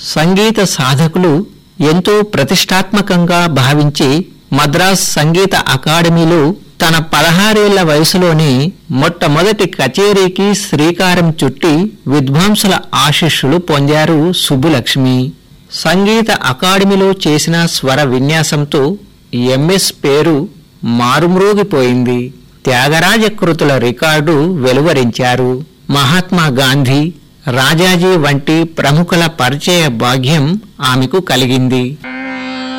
సంగీత సాధకులు ఎంతో ప్రతిష్టాత్మకంగా భావించి మద్రాస్ సంగీత అకాడమీలో తన పదహారేళ్ల వయసులోనే మొట్టమొదటి కచేరీకి శ్రీకారం చుట్టి విద్వాంసుల ఆశీస్సులు పొందారు సుబ్బులక్ష్మి సంగీత అకాడమీలో చేసిన స్వర విన్యాసంతో ఎంఎస్ పేరు మారుమ్రోగిపోయింది త్యాగరాజ కృతుల రికార్డు వెలువరించారు మహాత్మా గాంధీ రాజాజీ వంటి ప్రముఖుల పరిచయ భాగ్యం ఆమెకు కలిగింది